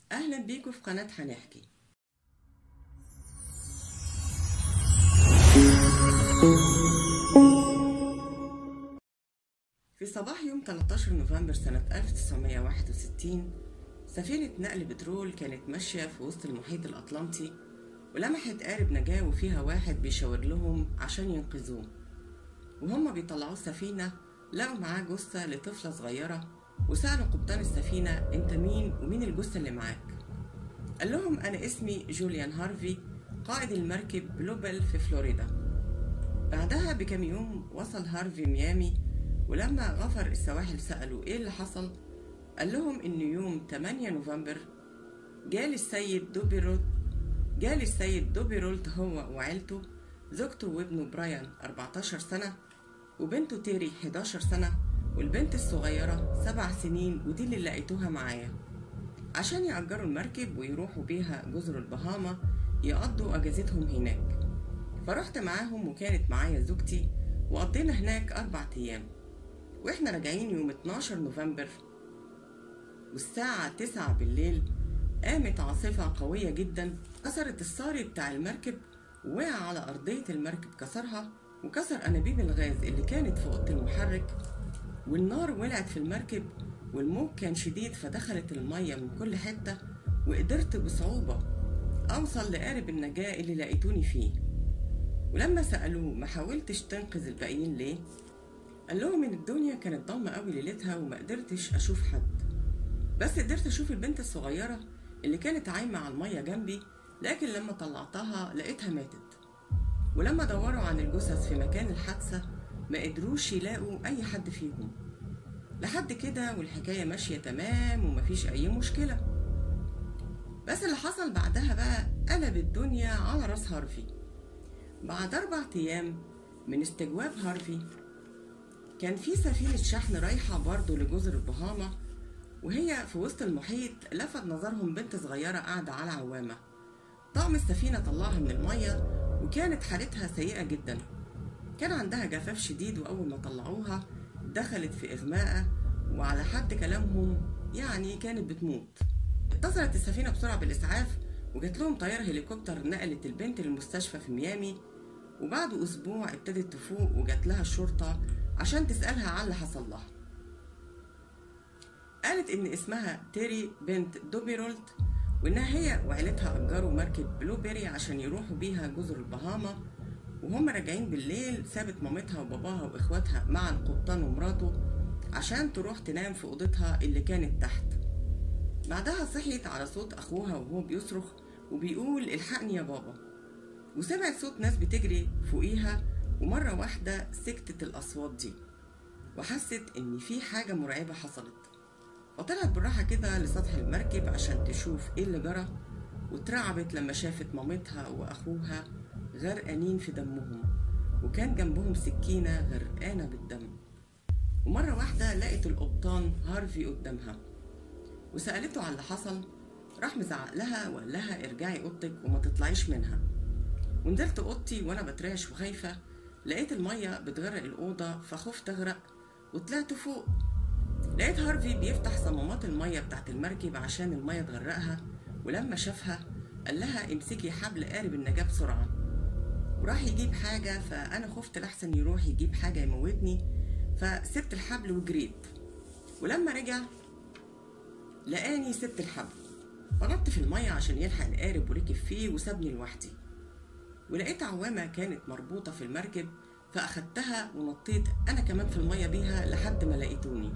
أهلا بيكم في قناة هنحكي في صباح يوم 13 نوفمبر سنة 1961 سفينة نقل بترول كانت ماشية في وسط المحيط الأطلنطي ولمحت قارب نجاة وفيها واحد بيشاور لهم عشان ينقذوه وهم بيطلعوا السفينة لقوا معاه جثة لطفلة صغيرة وسألوا قبطان السفينة أنت مين ومين الجثة اللي معاك قال لهم أنا اسمي جوليان هارفي قائد المركب بلوبل في فلوريدا بعدها بكم يوم وصل هارفي ميامي ولما غفر السواحل سألوا إيه اللي حصل قال لهم إن يوم 8 نوفمبر جالي السيد دوبيرولت جالي السيد دوبيرولت هو وعيلته زوجته وابنه برايان 14 سنة وبنته تيري 11 سنة والبنت الصغيرة سبع سنين ودي اللي لقيتوها معايا عشان يأجروا المركب ويروحوا بيها جزر البهاما يقضوا أجازتهم هناك فرحت معاهم وكانت معايا زوجتي وقضينا هناك أربع أيام وإحنا راجعين يوم 12 نوفمبر والساعة 9 بالليل قامت عاصفة قوية جدا كسرت الصاري بتاع المركب ووقع على أرضية المركب كسرها وكسر أنابيب الغاز اللي كانت في أوضة المحرك والنار ولعت في المركب والموج كان شديد فدخلت المية من كل حتة وقدرت بصعوبة أوصل لقارب النجاة اللي لقيتوني فيه ولما سألوه ما حاولتش تنقذ الباقيين ليه؟ قال لهم إن الدنيا كانت ضلمة قوي ليلتها وما قدرتش أشوف حد بس قدرت أشوف البنت الصغيرة اللي كانت عايمة على المية جنبي لكن لما طلعتها لقيتها ماتت ولما دوروا عن الجثث في مكان الحادثة ما قدروش يلاقوا أي حد فيهم لحد كده والحكاية ماشية تمام ومفيش أي مشكلة بس اللي حصل بعدها بقى قلب الدنيا على راس هارفي بعد أربع أيام من استجواب هارفي كان في سفينة شحن رايحة برضه لجزر البهاما وهي في وسط المحيط لفت نظرهم بنت صغيرة قاعدة على عوامة طقم السفينة طلعها من المية وكانت حالتها سيئة جدا كان عندها جفاف شديد وأول ما طلعوها دخلت في إغماء وعلى حد كلامهم يعني كانت بتموت اتصلت السفينة بسرعة بالإسعاف وجات لهم طيارة هليكوبتر نقلت البنت للمستشفى في ميامي وبعد أسبوع ابتدت تفوق وجات لها الشرطة عشان تسألها عن اللي حصل لها قالت إن اسمها تيري بنت دوبيرولت وإنها هي وعيلتها أجروا مركب بلوبيري عشان يروحوا بيها جزر البهاما وهم راجعين بالليل سابت مامتها وباباها وإخواتها مع القبطان ومراته عشان تروح تنام في أوضتها اللي كانت تحت بعدها صحيت على صوت أخوها وهو بيصرخ وبيقول الحقني يا بابا وسمعت صوت ناس بتجري فوقيها ومرة واحدة سكتت الأصوات دي وحست إن في حاجة مرعبة حصلت فطلعت بالراحة كده لسطح المركب عشان تشوف إيه اللي جرى واترعبت لما شافت مامتها وأخوها غرقانين في دمهم وكان جنبهم سكينة غرقانة بالدم ومرة واحدة لقت القبطان هارفي قدامها وسألته على اللي حصل راح مزعق لها وقال لها ارجعي اوضتك وما تطلعيش منها ونزلت اوضتي وانا بترعش وخايفة لقيت المية بتغرق الأوضة فخفت أغرق وطلعت فوق لقيت هارفي بيفتح صمامات المية بتاعت المركب عشان المية تغرقها ولما شافها قال لها امسكي حبل قارب النجاة بسرعة وراح يجيب حاجة فأنا خفت لحسن يروح يجيب حاجة يموتني فسبت الحبل وجريت ولما رجع لقاني سبت الحبل فنط في المية عشان يلحق القارب وركب فيه وسابني لوحدي ولقيت عوامة كانت مربوطة في المركب فأخدتها ونطيت أنا كمان في المية بيها لحد ما لقيتوني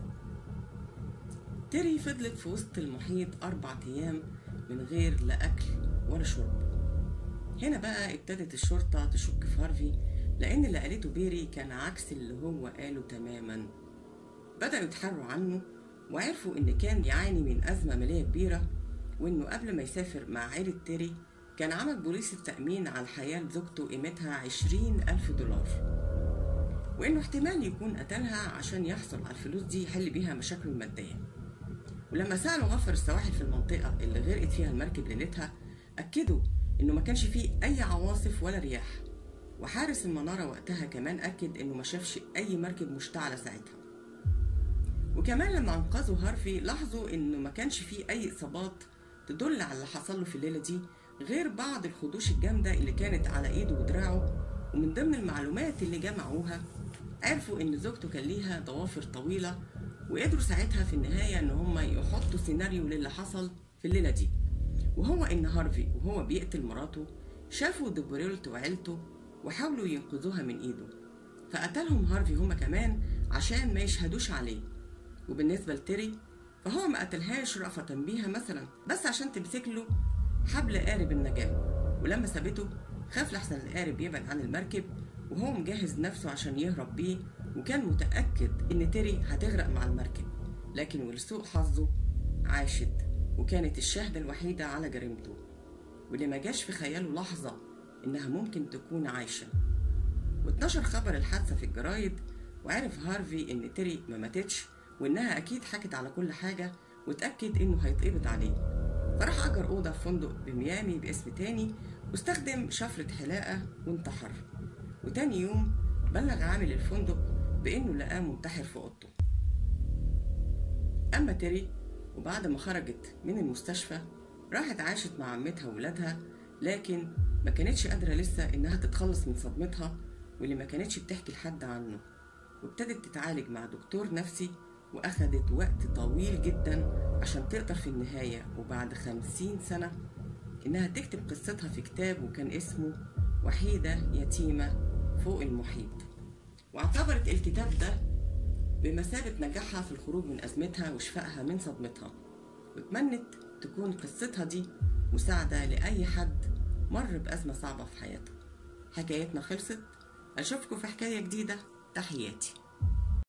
تيري فضلت في وسط المحيط أربع أيام من غير لا أكل ولا شرب هنا بقى ابتدت الشرطة تشك في هارفي لأن اللي قالته بيري كان عكس اللي هو قاله تماما بدأوا يتحروا عنه وعرفوا إن كان يعاني من أزمة مالية كبيرة وإنه قبل ما يسافر مع عيلة تيري كان عمل بوليس التأمين على حياة زوجته قيمتها عشرين ألف دولار وإنه احتمال يكون قتلها عشان يحصل على الفلوس دي يحل بيها مشاكله المادية ولما سألوا غفر السواحل في المنطقة اللي غرقت فيها المركب ليلتها أكدوا إنه ما كانش فيه أي عواصف ولا رياح وحارس المنارة وقتها كمان أكد إنه ما شافش أي مركب مشتعلة ساعتها وكمان لما أنقذوا هارفي لاحظوا إنه ما كانش فيه أي إصابات تدل على اللي حصل له في الليلة دي غير بعض الخدوش الجامدة اللي كانت على ايده ودراعه ومن ضمن المعلومات اللي جمعوها عرفوا ان زوجته كان ليها ضوافر طويلة وقدروا ساعتها في النهاية ان هم يحطوا سيناريو للي حصل في الليلة دي وهو ان هارفي وهو بيقتل مراته شافوا ديبوريلت وعيلته وحاولوا ينقذوها من ايده فقتلهم هارفي هما كمان عشان ما يشهدوش عليه وبالنسبة لتيري فهو ما قتلهاش رأفة بيها مثلا بس عشان تمسك له حبل قارب النجاة ولما سابته خاف لحسن القارب يبعد عن المركب وهو مجهز نفسه عشان يهرب بيه وكان متأكد إن تيري هتغرق مع المركب لكن ولسوء حظه عاشت وكانت الشاهدة الوحيدة على جريمته واللي ما جاش في خياله لحظة إنها ممكن تكون عايشة واتنشر خبر الحادثة في الجرايد وعرف هارفي إن تيري ما ماتتش وإنها أكيد حكت على كل حاجة واتأكد إنه هيتقبض عليه فراح أجر أوضة في فندق بميامي باسم تاني واستخدم شفرة حلاقة وانتحر وتاني يوم بلغ عامل الفندق بإنه لقاه منتحر في أوضته أما تيري وبعد ما خرجت من المستشفى راحت عاشت مع عمتها وولادها لكن ما كانتش قادرة لسه إنها تتخلص من صدمتها واللي ما كانتش بتحكي لحد عنه وابتدت تتعالج مع دكتور نفسي وأخدت وقت طويل جدا عشان تقدر في النهاية وبعد خمسين سنة إنها تكتب قصتها في كتاب وكان اسمه وحيدة يتيمة فوق المحيط واعتبرت الكتاب ده بمثابة نجاحها في الخروج من أزمتها وشفائها من صدمتها واتمنت تكون قصتها دي مساعدة لأي حد مر بأزمة صعبة في حياته حكايتنا خلصت أشوفكم في حكاية جديدة تحياتي